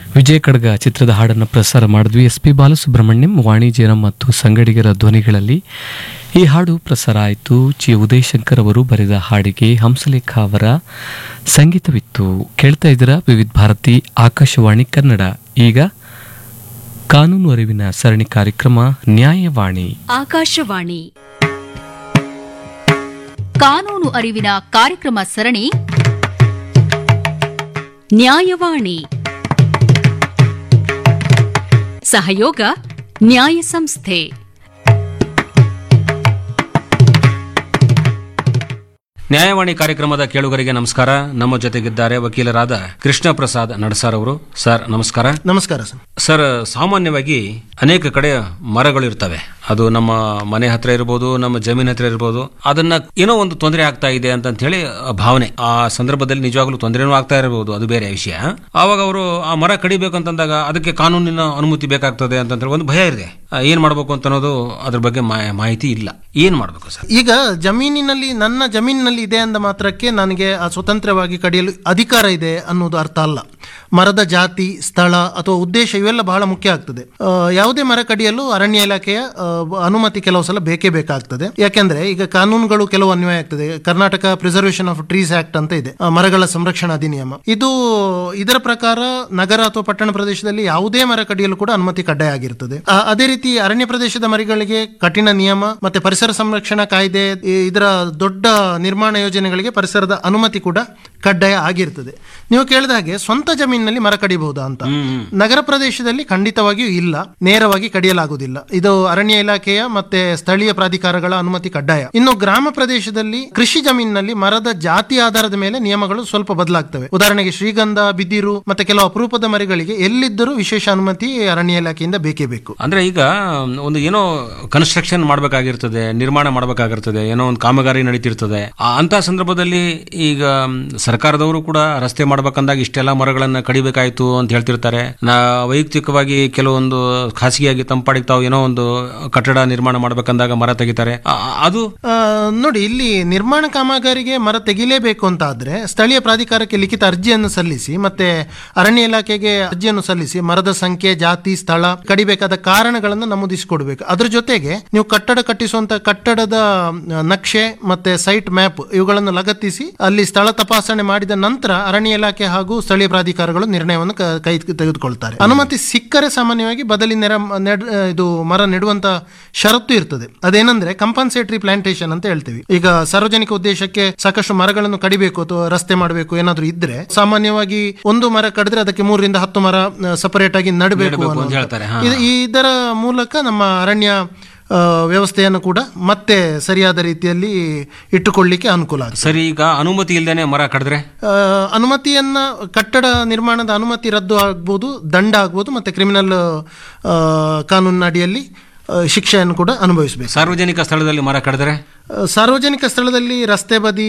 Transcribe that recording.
ವಿಜಯ ಕಡ್ಗ ಚಿತ್ರದ ಹಾಡನ್ನು ಪ್ರಸಾರ ಮಾಡಿದ್ವಿ ಎಸ್ ಪಿ ಬಾಲಸುಬ್ರಹ್ಮಣ್ಯಂ ವಾಣಿ ಜಯರಾಮ್ ಮತ್ತು ಸಂಗಡಿಗರ ಧ್ವನಿಗಳಲ್ಲಿ ಈ ಹಾಡು ಪ್ರಸಾರ ಆಯಿತು ಜಿ ಉದಯಶಂಕರ್ ಅವರು ಬರೆದ ಹಾಡಿಗೆ ಹಂಸಲೇಖ ಅವರ ಸಂಗೀತವಿತ್ತು ಕೇಳ್ತಾ ಇದ್ದೀರಾ ವಿವಿಧ ಭಾರತಿ ಆಕಾಶವಾಣಿ ಕನ್ನಡ ಈಗ ಕಾನೂನು ಅರಿವಿನ ಸರಣಿ ಕಾರ್ಯಕ್ರಮ ನ್ಯಾಯವಾಣಿ ಆಕಾಶವಾಣಿ ಕಾನೂನು ಅರಿವಿನ ಕಾರ್ಯಕ್ರಮ ಸರಣಿ ನ್ಯಾಯವಾಣಿ ಸಹಯೋಗ ನ್ಯಾಯ ಸಂಸ್ಥೆ ನ್ಯಾಯವಾಣಿ ಕಾರ್ಯಕ್ರಮದ ಕೇಳುಗರಿಗೆ ನಮಸ್ಕಾರ ನಮ್ಮ ಜೊತೆಗಿದ್ದಾರೆ ವಕೀಲರಾದ ಕೃಷ್ಣ ಪ್ರಸಾದ್ ನಡಸಾರ್ ಅವರು ಸರ್ ನಮಸ್ಕಾರ ನಮಸ್ಕಾರ ಸರ್ ಸರ್ ಸಾಮಾನ್ಯವಾಗಿ ಅನೇಕ ಕಡೆ ಮರಗಳು ಇರ್ತವೆ ಅದು ನಮ್ಮ ಮನೆ ಹತ್ರ ಇರ್ಬೋದು ನಮ್ಮ ಜಮೀನ್ ಹತ್ರ ಇರ್ಬೋದು ಅದನ್ನ ಏನೋ ಒಂದು ತೊಂದರೆ ಆಗ್ತಾ ಇದೆ ಅಂತ ಹೇಳಿ ಭಾವನೆ ಆ ಸಂದರ್ಭದಲ್ಲಿ ನಿಜವಾಗ್ಲೂ ತೊಂದರೆನೂ ಆಗ್ತಾ ಇರಬಹುದು ಅದು ಬೇರೆ ವಿಷಯ ಆವಾಗ ಅವರು ಆ ಮರ ಕಡಿಬೇಕು ಅಂತಂದಾಗ ಅದಕ್ಕೆ ಕಾನೂನಿನ ಅನುಮತಿ ಬೇಕಾಗ್ತದೆ ಅಂತ ಹೇಳಿ ಒಂದು ಭಯ ಇದೆ ಆ, ಏನ್ ಮಾಡ್ಬೇಕು ಅಂತ ಅನ್ನೋದು ಅದ್ರ ಬಗ್ಗೆ ಮಾ- ಮಾಹಿತಿ ಇಲ್ಲ ಏನ್ ಮಾಡ್ಬೇಕು ಸರ್ ಈಗ ಜಮೀನಿನಲ್ಲಿ ನನ್ನ ಜಮೀನಿನಲ್ಲಿ ಇದೆ ಅಂದ ಮಾತ್ರಕ್ಕೆ ನನಗೆ ಆ ಸ್ವತಂತ್ರವಾಗಿ ಕಡಿಯಲು ಅಧಿಕಾರ ಇದೆ ಅನ್ನೋದು ಅರ್ಥ ಅಲ್ಲ ಮರದ ಜಾತಿ ಸ್ಥಳ ಅಥವಾ ಉದ್ದೇಶ ಇವೆಲ್ಲ ಬಹಳ ಮುಖ್ಯ ಆಗ್ತದೆ ಆ, ಯಾವುದೇ ಮರ ಕಡಿಯಲು ಅರಣ್ಯ ಇಲಾಖೆಯ ಆ, ಅನುಮತಿ ಕೆಲವು ಸಲ ಬೇಕೇ ಬೇಕಾಗ್ತದೆ ಯಾಕೆಂದ್ರೆ ಈಗ ಕಾನೂನುಗಳು ಕೆಲವು ಅನ್ವಯ ಆಗ್ತದೆ Karnataka preservation of trees act ಅಂತ ಇದೆ ಆ, ಮರಗಳ ಸಂರಕ್ಷಣಾ ಅಧಿನಿಯಮ ಇದು ಇದರ ಪ್ರಕಾರ ನಗರ ಅಥವಾ ಪಟ್ಟಣ ಪ್ರದೇಶದಲ್ಲಿ ಯಾವುದೇ ಮರ ಕಡಿಯಲು ಕೂಡ ಅನುಮತಿ ಕಡ್ಡಾಯ ಆಗಿರ್ತದೆ ಆ, ಅದೇ ರೀತಿ ಅರಣ್ಯ ಪ್ರದೇಶದ ಮರಿಗಳಿಗೆ ಕಠಿಣ ನಿಯಮ ಮತ್ತೆ ಪರಿಸರ ಸಂರಕ್ಷಣಾ ಕಾಯ್ದೆ ಈ- ಇದರ ದೊಡ್ಡ ನಿರ್ಮಾಣ ಯೋಜನೆಗಳಿಗೆ ಪರಿಸರದ ಅನುಮತಿ ಕೂಡ ಕಡ್ಡಾಯ ಆಗಿರ್ತದೆ ನೀವು ಕೇಳಿದ ಹಾಗೆ ಸ್ವಂತ ಜಮೀನಿನಲ್ಲಿ ಮರ ಕಡಿಬಹುದಾ ಅಂತ ನಗರ ಪ್ರದೇಶದಲ್ಲಿ ಖಂಡಿತವಾಗಿಯೂ ಇಲ್ಲ ನೇರವಾಗಿ ಕಡಿಯಲಾಗುವುದಿಲ್ಲ ಇದು ಅರಣ್ಯ ಇಲಾಖೆಯ ಮತ್ತೆ ಸ್ಥಳೀಯ ಪ್ರಾಧಿಕಾರಗಳ ಅನುಮತಿ ಕಡ್ಡಾಯ ಇನ್ನು ಗ್ರಾಮ ಪ್ರದೇಶದಲ್ಲಿ ಕೃಷಿ ಜಮೀನಿನಲ್ಲಿ ಮರದ ಜಾತಿ ಆಧಾರದ ಮೇಲೆ ನಿಯಮಗಳು ಸ್ವಲ್ಪ ಬದಲಾಗ್ತವೆ ಉದಾಹರಣೆಗೆ ಶ್ರೀಗಂಧ ಬಿದಿರು ಮತ್ತೆ ಕೆಲವು ಅಪರೂಪದ ಮರಿಗಳಿಗೆ ಎಲ್ಲಿದ್ದರೂ ವಿಶೇಷ ಅನುಮತಿ ಅರಣ್ಯ ಇಲಾಖೆಯಿಂದ ಬೇಕೇ ಬೇಕು ಅಂದ್ರೆ ಈಗ ಒಂದು ಏನೋ ಕನ್ಸ್ಟ್ರಕ್ಷನ್ ಮಾಡಬೇಕಾಗಿರ್ತದೆ ನಿರ್ಮಾಣ ಮಾಡಬೇಕಾಗಿರ್ತದೆ ಏನೋ ಒಂದು ಕಾಮಗಾರಿ ನಡೀತಿರ್ತದೆ ಆ- ಅಂತ ಸಂದರ್ಭದಲ್ಲಿ ಈಗ ಮ್, ಸರ್ಕಾರದವರು ಕೂಡ ರಸ್ತೆ ಮಾಡ್ಬೇಕಂದಾಗ ಇಷ್ಟೆಲ್ಲ ಮರಗಳನ್ನ ಕಡಿಬೇಕಾಯ್ತು ಅಂತ ಹೇಳ್ತಿರ್ತಾರೆ ನಾ ವೈಯಕ್ತಿಕವಾಗಿ ಕೆಲವೊಂದು ಖಾಸಗಿಯಾಗಿ ತಂಪಾಡಿಗೆ ತಾವು ಏನೋ ಒಂದು ಕಟ್ಟಡ ನಿರ್ಮಾಣ ಮಾಡ್ಬೇಕಂದಾಗ ಮರ ತೆಗಿತಾರೆ ಆ- ಅದು ಆ, ನೋಡಿ ಇಲ್ಲಿ ನಿರ್ಮಾಣ ಕಾಮಗಾರಿಗೆ ಮರ ತೆಗಿಲೇಬೇಕು ಅಂತ ಆದ್ರೆ ಸ್ಥಳೀಯ ಪ್ರಾಧಿಕಾರಕ್ಕೆ ಲಿಖಿತ ಅರ್ಜಿಯನ್ನು ಸಲ್ಲಿಸಿ ಮತ್ತೆ ಅರಣ್ಯ ಇಲಾಖೆಗೆ ಅರ್ಜಿಯನ್ನು ಸಲ್ಲಿಸಿ ಮರದ ಸಂಖ್ಯೆ ಜಾತಿ ಸ್ಥಳ ಕಡಿಬೇಕಾದ ಕಾರಣಗಳನ್ನು ನಮೂದಿಸಿಕೊಡ್ಬೇಕು ಅದ್ರ ಜೊತೆಗೆ ನೀವು ಕಟ್ಟಡ ಕಟ್ಟಿಸುವಂತ ಕಟ್ಟಡದ ಆ, ನಕ್ಷೆ ಮತ್ತೆ ಸೈಟ್ ಮ್ಯಾಪ್ ಇವುಗಳನ್ನು ಲಗತ್ತಿಸಿ ಅಲ್ಲಿ ಸ್ಥಳ ತಪಾಸಣೆ ಮಾಡಿದ ನಂತರ ಅರಣ್ಯ ಇಲಾಖೆ ಹಾಗೂ ಸ್ಥಳೀಯ ಪ್ರಾಧಿಕಾರಗಳು ನಿರ್ಣಯವನ್ನು ಕ- ಕೈ ತೆಗೆದುಕೊಳ್ತಾರೆ ಅನುಮತಿ ಸಿಕ್ಕರೆ ಸಾಮಾನ್ಯವಾಗಿ ಬದಲಿ ನೆರ ನೆಡ್- ಇದು ಮರ ನೆಡುವಂತ ಷರತ್ತು ಇರ್ತದೆ ಅದೇನಂದ್ರೆ ಕಂಪನ್ಸೇಟರಿ ಪ್ಲಾಂಟೇಶನ್ ಅಂತ ಹೇಳ್ತೀವಿ ಈಗ ಸಾರ್ವಜನಿಕ ಉದ್ದೇಶಕ್ಕೆ ಸಾಕಷ್ಟು ಮರಗಳನ್ನು ಕಡಿಬೇಕು ಅಥವಾ ರಸ್ತೆ ಮಾಡಬೇಕು ಏನಾದ್ರೂ ಇದ್ರೆ ಸಾಮಾನ್ಯವಾಗಿ ಒಂದು ಮರ ಕಡಿದ್ರೆ ಅದಕ್ಕೆ ಮೂರರಿಂದ ಹತ್ತು ಮರ ಸಪರೇಟ್ ಆಗಿ ನಡಬೇಕು ನೆಡ್ಬೇಕು ಅಂತ ಅನ್ನುವಂಥದ್ದು. ಹೇಳ್ತಾರೆ, ಹಾ, ಇದು- ಇದರ ಮೂಲಕ ನಮ್ಮ ಅರಣ್ಯ ಆ, ವ್ಯವಸ್ಥೆಯನ್ನು ಕೂಡ ಮತ್ತೆ ಸರಿಯಾದ ರೀತಿಯಲ್ಲಿ ಇಟ್ಟುಕೊಳ್ಳಿಕ್ಕೆ ಅನುಕೂಲ ಆಗುತ್ತೆ ಸರಿ ಈಗ ಅನುಮತಿ ಇಲ್ದೇನೆ ಮರ ಕಡಿದ್ರೆ ಆ, ಅನುಮತಿಯನ್ನ ಕಟ್ಟಡ ನಿರ್ಮಾಣದ ಅನುಮತಿ ರದ್ದು ಆಗ್ಬೋದು ದಂಡ ಆಗ್ಬೋದು ಮತ್ತೆ ಕ್ರಿಮಿನಲ್ ಆ, ಕಾನೂನಿನ ಅಡಿಯಲ್ಲಿ ಆ, ಶಿಕ್ಷೆಯನ್ನು ಕೂಡ ಅನುಭವಿಸಬೇಕು ಸಾರ್ವಜನಿಕ ಸ್ಥಳದಲ್ಲಿ ಮರ ಕಡಿದ್ರೆ ಸಾರ್ವಜನಿಕ ಸ್ಥಳದಲ್ಲಿ ರಸ್ತೆ ಬದಿ